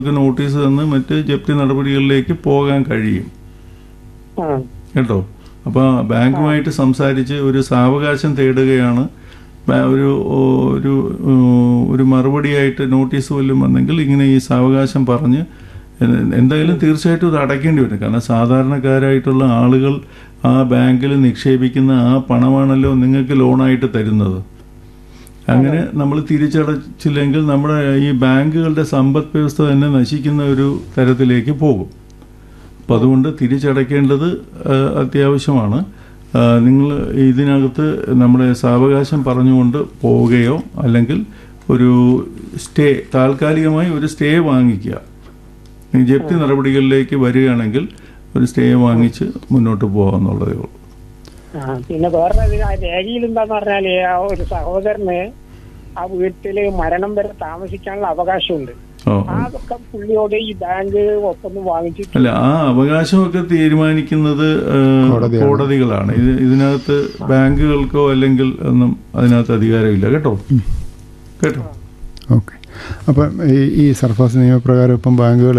Notice തന്ന് മറ്റ് ജപ്തി നടപടികളിലേക്ക് പോകാൻ കഴിയും ആ കേട്ടോ അപ്പോൾ ബാങ്കുമായിട്ട് സംസാരിച്ച് ഒരു സാവകാശം തേടുകയാണ് ബാ- ഒരു ഒരു ഒരു മറുപടിയായിട്ട് നോട്ടീസ് വല്ലതും വന്നെങ്കിൽ ഇങ്ങനെ ഈ സാവകാശം പറഞ്ഞ് എ- എന്തായാലും തീർച്ചയായിട്ടും ഇത് അടയ്ക്കേണ്ടി വരും കാരണം സാധാരണക്കാരായിട്ടുള്ള ആളുകൾ ആ ബാങ്കിൽ നിക്ഷേപിക്കുന്ന ആ പണമാണല്ലോ നിങ്ങൾക്ക് ലോണായിട്ട് തരുന്നത് അങ്ങനെ നമ്മൾ തിരിച്ചടച്ചില്ലെങ്കിൽ നമ്മുടെ ഈ ബാങ്കുകളുടെ സമ്പദ് വ്യവസ്ഥ തന്നെ നശിക്കുന്ന ഒരു തരത്തിലേക്ക് പോകും അപ്പം അതുകൊണ്ട് തിരിച്ചടയ്ക്കേണ്ടത് ആ, അത്യാവശ്യമാണ് നിങ്ങൾ ഇതിനകത്ത് നമ്മുടെ സാവകാശം പറഞ്ഞുകൊണ്ട് പോവുകയോ അല്ലെങ്കിൽ ഒരു സ്റ്റേ താൽക്കാലികമായി ഒരു സ്റ്റേ വാങ്ങിക്കുക ഈ ജപ്തി നടപടികളിലേക്ക് വരികയാണെങ്കിൽ ഒരു സ്റ്റേ വാങ്ങിച്ച് മുന്നോട്ട് പോകാമെന്നുള്ളതേ ഉള്ളൂ ആ പിന്നെ വേറെ ഒരു ആ രേഖയിൽ എന്താന്ന് പറഞ്ഞാല് ആ ഒരു സഹോദരന് ആ വീട്ടില് മരണം വരെ താമസിക്കാനുള്ള അവകാശമുണ്ട് ഓ ആ അതൊക്കെ പുള്ളിയോട് ഈ ബാങ്ക് ഒപ്പൊന്ന് വാങ്ങിച്ചിട്ട് അല്ല ആ അവകാശമൊക്കെ തീരുമാനിക്കുന്നത് ആ, കോടതിയാണ്. കോടതികളാണ് ഇത് ഇതിനകത്ത് ബാങ്കുകൾക്കോ അല്ലെങ്കിൽ ഒന്നും അതിനകത്ത് അധികാരമില്ല കേട്ടോ കേട്ടോ ഓക്കെ അപ്പം ഈ ഈ സർഫാസ് നിയമപ്രകാരം ഇപ്പം ബാങ്കുകൾ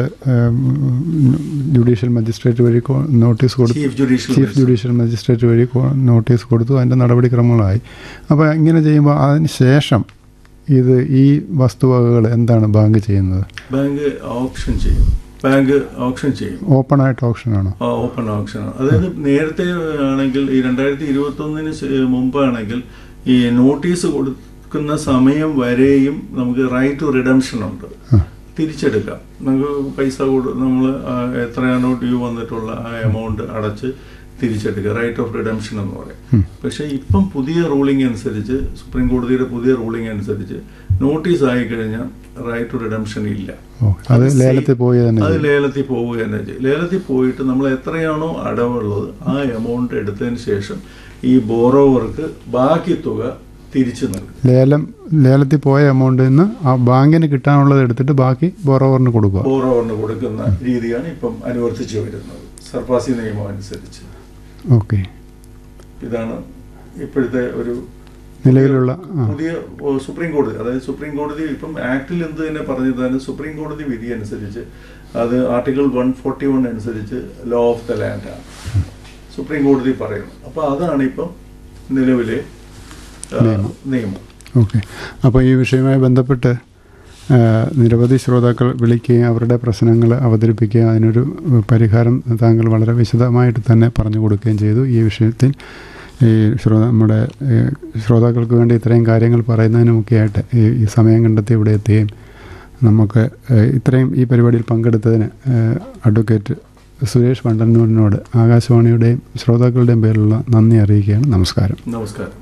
ജുഡീഷ്യൽ മജിസ്ട്രേറ്റ് വഴി കോ- നോട്ടീസ് കൊടുത്തു chief judicial chief judicial magistrate വഴി കോ- നോട്ടീസ് കൊടുത്തു അതിൻ്റെ നടപടിക്രമങ്ങളായി അപ്പോൾ ഇങ്ങനെ ചെയ്യുമ്പോൾ അതിന് ശേഷം ഇത് ഈ വസ്തുവകകൾ എന്താണ് ബാങ്ക് ചെയ്യുന്നത് ബാങ്ക് ഓപ്ഷൻ ചെയ്യും ബാങ്ക് ഓപ്ഷൻ ചെയ്യും ഓപ്പൺ ആയിട്ട് ഓപ്ഷനാണോ ആ, ഓപ്പൺ ഓപ്ഷൻ അതായത് നേരത്തെ ആണെങ്കിൽ ഈ രണ്ടായിരത്തി ഇരുപത്തി ഒന്നിന് മുമ്പാണെങ്കിൽ ഈ നോട്ടീസ് കൊടുക്കുന്ന സമയം വരെയും നമുക്ക് റൈറ്റ് ടു റിഡംഷൻ ഉണ്ട് തിരിച്ചെടുക്കാം നമുക്ക് പൈസ കൊടു നമ്മൾ എത്രയാണോ ഡ്യൂ വന്നിട്ടുള്ള ആ എമൗണ്ട് അടച്ച് തിരിച്ചെടുക്കുക റൈറ്റ് ഓഫ് റിഡംഷൻ എന്ന് പറയും പക്ഷേ ഇപ്പം പുതിയ റൂളിംഗ് അനുസരിച്ച് സുപ്രീം കോടതിയുടെ പുതിയ റൂളിംഗ് അനുസരിച്ച് നോട്ടീസ് ആയി കഴിഞ്ഞാൽ റൈറ്റ് ടു റിഡംഷൻ ഇല്ല ഓ അത് അത് ലേലത്തിൽ പോയി തന്നെ അത് ചെയ്യും. ലേലത്തിൽ പോവുക തന്നെ ചെയ്യും ലേലത്തിൽ പോയിട്ട് നമ്മൾ എത്രയാണോ അടവുള്ളത് ആ എമൗണ്ട് എടുത്തതിന് ശേഷം ഈ ബോറോവർക്ക് ബാക്കി തുക തിരിച്ചു നൽകും ലേലം ലേലത്തിൽ പോയ എമൗണ്ടിൽ നിന്ന് ആ ബാങ്കിന് കിട്ടാനുള്ളത് എടുത്തിട്ട് ബാക്കി ബോറോവറിന് കൊടുക്കുക ബോറോവറിന് കൊടുക്കുന്ന രീതിയാണ് ഇപ്പം അനുവർത്തിച്ചു വരുന്നത് സർപ്പാസി നിയമം അനുസരിച്ച് ഓക്കെ ഇതാണ് ഇപ്പോഴത്തെ ഒരു നിലവിലുള്ള ആ പുതിയ ഓ, സുപ്രീം കോടതി അതായത് സുപ്രീം കോടതി ഇപ്പം ആക്ടിൽ എന്ത് തന്നെ പറഞ്ഞതാണ് സുപ്രീം കോടതി വിധി അനുസരിച്ച് അത് ആർട്ടിക്കിൾ വൺ ഫോർട്ടി വൺ അനുസരിച്ച് ലോ ഓഫ് ദ ലാൻഡ് ആണ് സുപ്രീം കോടതി പറയുന്നത് അപ്പോൾ അതാണ് ഇപ്പം നിലവിലെ ആ, നിയമം. നിയമം ഓക്കെ അപ്പോൾ ഈ വിഷയവുമായി ബന്ധപ്പെട്ട് ആ, നിരവധി ശ്രോതാക്കൾ വിളിക്കുകയും അവരുടെ പ്രശ്നങ്ങൾ അവതരിപ്പിക്കുകയും അതിനൊരു പരിഹാരം താങ്കൾ വളരെ വിശദമായിട്ട് തന്നെ പറഞ്ഞു കൊടുക്കുകയും ചെയ്തു ഈ വിഷയത്തിൽ ഈ ശ്രോ നമ്മുടെ ഏ, ശ്രോതാക്കൾക്ക് വേണ്ടി ഇത്രയും കാര്യങ്ങൾ പറയുന്നതിനുമൊക്കെയായിട്ട് ഈ ഈ സമയം കണ്ടെത്തി ഇവിടെ എത്തുകയും നമുക്ക് ഏ, ഇത്രയും ഈ പരിപാടിയിൽ പങ്കെടുത്തതിന് ഏ, അഡ്വക്കേറ്റ് സുരേഷ് വണ്ടന്നൂരിനോട് ആകാശവാണിയുടെയും ശ്രോതാക്കളുടെയും പേരിലുള്ള നന്ദി അറിയിക്കുകയാണ് നമസ്കാരം നമസ്കാരം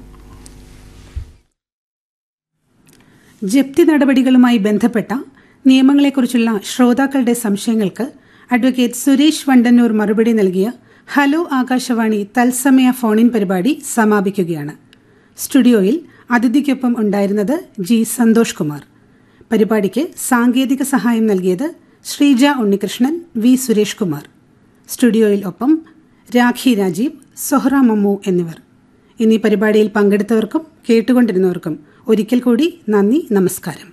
ജപ്തി നടപടികളുമായി ബന്ധപ്പെട്ട നിയമങ്ങളെക്കുറിച്ചുള്ള ശ്രോതാക്കളുടെ സംശയങ്ങൾക്ക് അഡ്വക്കേറ്റ് സുരേഷ് വണ്ടന്നൂർ മറുപടി നൽകിയ ഹലോ ആകാശവാണി തത്സമയ ഫോണിൻ പരിപാടി സമാപിക്കുകയാണ് സ്റ്റുഡിയോയിൽ അതിഥിക്കൊപ്പം ഉണ്ടായിരുന്നത് ജി സന്തോഷ് കുമാർ പരിപാടിക്ക് സാങ്കേതിക സഹായം നൽകിയത് ശ്രീജ ഉണ്ണികൃഷ്ണൻ വി സുരേഷ് കുമാർ സ്റ്റുഡിയോയിൽ ഒപ്പം രാഖി രാജീവ് സൊഹ്റ മമ്മു എന്നിവർ ഇന്നീ പരിപാടിയിൽ പങ്കെടുത്തവർക്കും കേട്ടുകൊണ്ടിരുന്നവർക്കും ഒരിക്കൽ കൂടി നന്ദി നമസ്കാരം